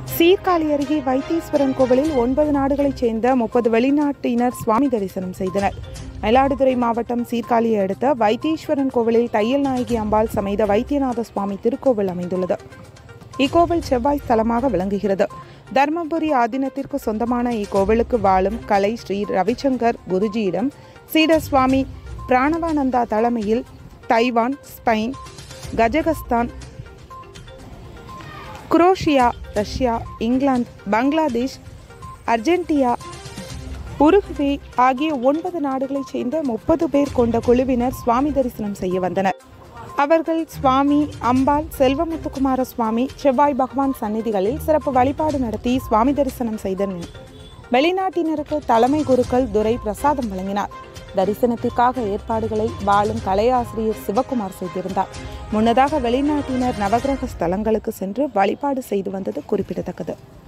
சீர்காழி அருகே வைத்தீஸ்வரன் கோவிலில் ஒன்பது நாடுகளைச் சேர்ந்த முப்பது வெளிநாட்டினர் சுவாமி தரிசனம் செய்தனர் மயிலாடுதுறை மாவட்டம் சீர்காழியை அடுத்த வைத்தீஸ்வரன் கோவிலில் தையல் நாயகி அம்பாள் சமேத வைத்தியநாத சுவாமி திருக்கோவில் அமைந்துள்ளது இக்கோவில் செவ்வாய் ஸ்தலமாக விளங்குகிறது தர்மபுரி ஆதீனத்திற்கு சொந்தமான இக்கோவிலுக்கு வாழும் கலை ஸ்ரீ ரவிசங்கர் குருஜியிடம் சீடர் சுவாமி பிராணவானந்தா தலைமையில் Taiwan Spain Kazakhstan Croatia Russia England Bangladesh Argentina Uruguay ஆகிய ஒன்பது நாடுகளைச் சேர்ந்த முப்பது பேர் கொண்ட குழுவினர் சுவாமி தரிசனம் செய்ய வந்தனர் அவர்கள் சுவாமி அம்பாள் செல்வமுத்துக்குமார சுவாமி செவ்வாய் பகவான் சந்நிதிகளில் சிறப்பு வழிபாடு நடத்தி சுவாமி தரிசனம் செய்தனர் வெளிநாட்டினருக்கு தலைமை குருக்கள் துரை பிரசாதம் வழங்கினார் தரிசனத்திற்காக ஏற்பாடுகளை வாழும் கலையாசிரியர் சிவகுமார் செய்திருந்தார் முன்னதாக வெளிநாட்டினர் நவகிரக ஸ்தலங்களுக்கு சென்று வழிபாடு செய்து வந்தது குறிப்பிடத்தக்கது